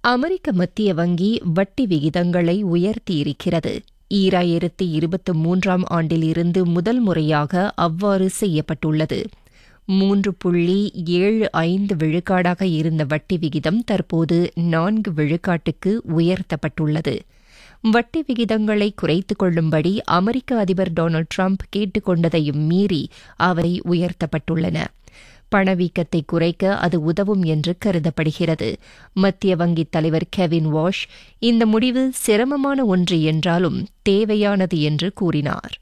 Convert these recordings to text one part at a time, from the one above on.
அமெரிக்க மத்திய வங்கி வட்டி விகிதங்களை உயர்த்தியிருக்கிறது ஈராயிரத்தி இருபத்தி மூன்றாம் ஆண்டிலிருந்து முதல் முறையாக அவ்வாறு செய்யப்பட்டுள்ளது மூன்று புள்ளி ஏழு ஐந்து விழுக்காடாக இருந்த வட்டி விகிதம் தற்போது நான்கு விழுக்காட்டுக்கு உயர்த்தப்பட்டுள்ளது வட்டி விகிதங்களை குறைத்துக் கொள்ளும்படி அமெரிக்க அதிபர் டொனால்டு டிரம்ப் கேட்டுக் கொண்டதையும் மீறி அவை உயர்த்தப்பட்டுள்ளன பணவீக்கத்தை குறைக்க அது உதவும் என்று கருதப்படுகிறது மத்திய வங்கித் தலைவர் கெவின் வாஷ் இந்த முடிவு சிரமமான ஒன்று என்றாலும் தேவையானது என்று கூறினார்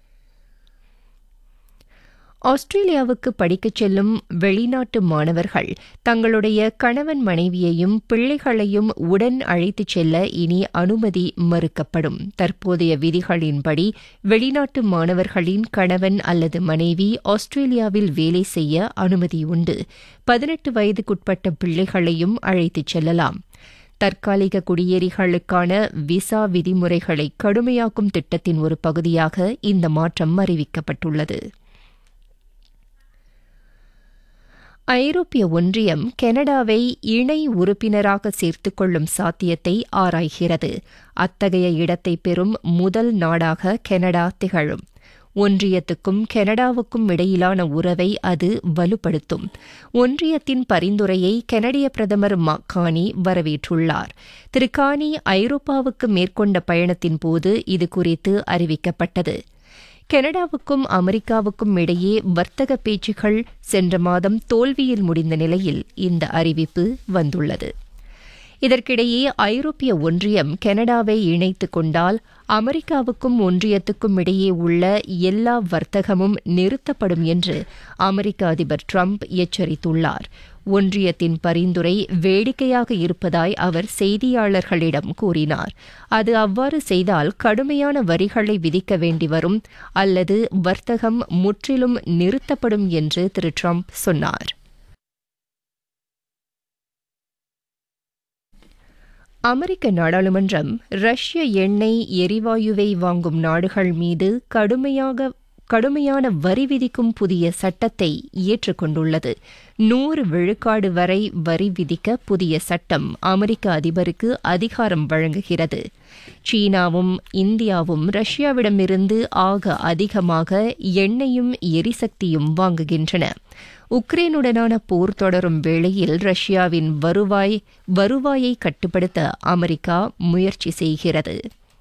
ஆஸ்திரேலியாவுக்கு படிக்கச் செல்லும் வெளிநாட்டு மாணவர்கள் தங்களுடைய கணவன் மனைவியையும் பிள்ளைகளையும் உடன் அழைத்துச் செல்ல இனி அனுமதி மறுக்கப்படும் தற்போதைய விதிகளின்படி வெளிநாட்டு மாணவர்களின் கணவன் அல்லது மனைவி ஆஸ்திரேலியாவில் வேலை செய்ய அனுமதி உண்டு பதினெட்டு வயதுக்குட்பட்ட பிள்ளைகளையும் அழைத்துச் செல்லலாம் தற்காலிக குடியேறிகளுக்கான விசா விதிமுறைகளை கடுமையாக்கும் திட்டத்தின் ஒரு பகுதியாக இந்த மாற்றம் அறிவிக்கப்பட்டுள்ளது ஐரோப்பிய ஒன்றியம் கனடாவை இணை உறுப்பினராக சேர்த்துக் கொள்ளும் சாத்தியத்தை ஆராய்கிறது அத்தகைய இடத்தை பெறும் முதல் நாடாக கனடா திகழும் ஒன்றியத்துக்கும் கனடாவுக்கும் இடையிலான உறவை அது வலுப்படுத்தும் ஒன்றியத்தின் பரிந்துரையை கனடிய பிரதமர் கானி வரவேற்றுள்ளார் திரு கானி ஐரோப்பாவுக்கு மேற்கொண்ட பயணத்தின் போது இது குறித்து அறிவிக்கப்பட்டது கனடாவுக்கும் அமெரிக்காவுக்கும் இடையே வர்த்தக பேச்சுகள் சென்ற மாதம் தோல்வியில் முடிந்த நிலையில் இந்த அறிவிப்பு வந்துள்ளது இதற்கிடையே ஐரோப்பிய ஒன்றியம் கனடாவை இணைத்துக் கொண்டால் அமெரிக்காவுக்கும் ஒன்றியத்துக்கும் இடையே உள்ள எல்லா வர்த்தகமும் நிறுத்தப்படும் என்று அமெரிக்க அதிபர் டிரம்ப் எச்சரித்துள்ளார் ஒன்றியத்தின் பரிந்துரை வேடிக்கையாக இருப்பதாய் அவர் செய்தியாளர்களிடம் கூறினார் அது அவ்வாறு செய்தால் கடுமையான வரிகளை விதிக்க வேண்டி வரும் அல்லது வர்த்தகம் முற்றிலும் நிறுத்தப்படும் என்று திரு டிரம்ப் சொன்னார் அமெரிக்க நாடாளுமன்றம் ரஷ்ய எண்ணெய் எரிவாயுவை வாங்கும் நாடுகள் மீது கடுமையாக கடுமையான வரி விதிக்கும் புதிய சட்டத்தை ஏற்றுக்கொண்டுள்ளது நூறு விழுக்காடு வரை வரி விதிக்க புதிய சட்டம் அமெரிக்க அதிபருக்கு அதிகாரம் வழங்குகிறது சீனாவும் இந்தியாவும் ரஷ்யாவிடமிருந்து ஆக அதிகமாக எண்ணெயும் எரிசக்தியும் வாங்குகின்றன உக்ரைனுடனான போர் தொடரும் வேளையில் ரஷ்யாவின் வருவாய் வருவாயை கட்டுப்படுத்த அமெரிக்கா முயற்சி செய்கிறது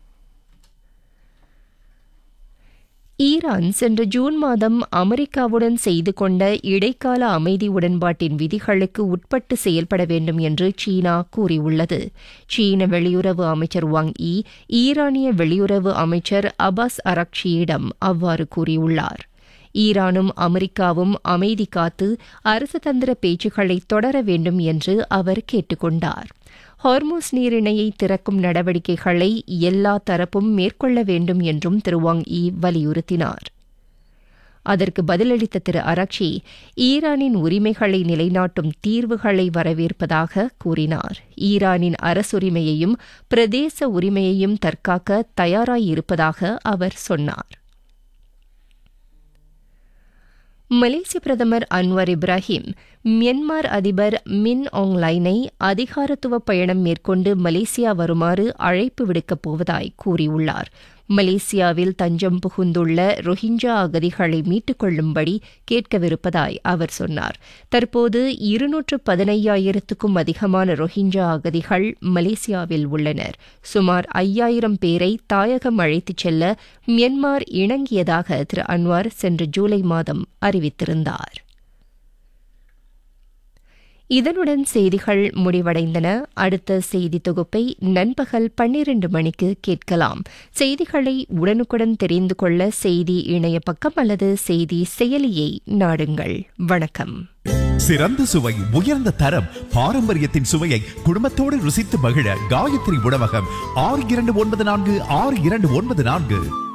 ஈரான் சென்ற ஜூன் மாதம் அமெரிக்காவுடன் செய்து கொண்ட இடைக்கால அமைதி உடன்பாட்டின் விதிகளுக்கு உட்பட்டு செயல்பட வேண்டும் என்று சீனா கூறியுள்ளது சீன வெளியுறவு அமைச்சர் வாங் ஈ ஈரானிய வெளியுறவு அமைச்சர் அபாஸ் அரக்ஷியிடம் அவ்வாறு கூறியுள்ளார் ஈரானும் அமெரிக்காவும் அமைதி காத்து அரசுதந்திர பேச்சுக்களை தொடர வேண்டும் என்று அவர் கேட்டுக் கொண்டார் ஹார்மோஸ் நீரிணையை திறக்கும் நடவடிக்கைகளை எல்லா தரப்பும் மேற்கொள்ள வேண்டும் என்றும் திரு வாங் ஈ வலியுறுத்தினார் அதற்கு பதிலளித்த திரு அரக்ஷி ஈரானின் உரிமைகளை நிலைநாட்டும் தீர்வுகளை வரவேற்பதாக கூறினார் ஈரானின் அரசுரிமையையும் பிரதேச உரிமையையும் தற்காக்க தயாராயிருப்பதாக அவர் சொன்னார் மலேசிய பிரதமர் அன்வர் இப்ராஹிம் மியன்மார் அதிபர் மின் ஆங் லைனை அதிகாரத்துவ பயணம் மேற்கொண்டு மலேசியா வருமாறு அழைப்பு விடுக்கப் போவதாய் கூறியுள்ளார் மலேசியாவில் தஞ்சம் புகுந்துள்ள ரொஹிஞ்சா அகதிகளை மீட்டுக் கொள்ளும்படி கேட்கவிருப்பதாய் அவர் சொன்னார் தற்போது இருநூற்று பதினையாயிரத்துக்கும் அதிகமான ரொஹிஞ்சா அகதிகள் மலேசியாவில் உள்ளனர் சுமார் ஐயாயிரம் பேரை தாயகம் அழைத்துச் செல்ல மியன்மார் இணங்கியதாக திரு அன்வார் சென்ற ஜூலை மாதம் அறிவித்திருந்தார் இதனுடன் செய்திகள் முடிவடைந்தன அடுத்த செய்தி தொகுப்பை நண்பகல் பன்னிரண்டு மணிக்கு கேட்கலாம் செய்திகளை உடனுக்குடன் தெரிந்து கொள்ள செய்தி இணைய பக்கம் அல்லது செய்தி செயலியை நாடுங்கள் வணக்கம் சிறந்த சுவை உயர்ந்த தரம் பாரம்பரியத்தின் சுவையை குடும்பத்தோடு ருசித்து மகிழ காயத்ரி உணவகம் ஆறு இரண்டு ஒன்பது நான்கு ஆறு இரண்டு ஒன்பது நான்கு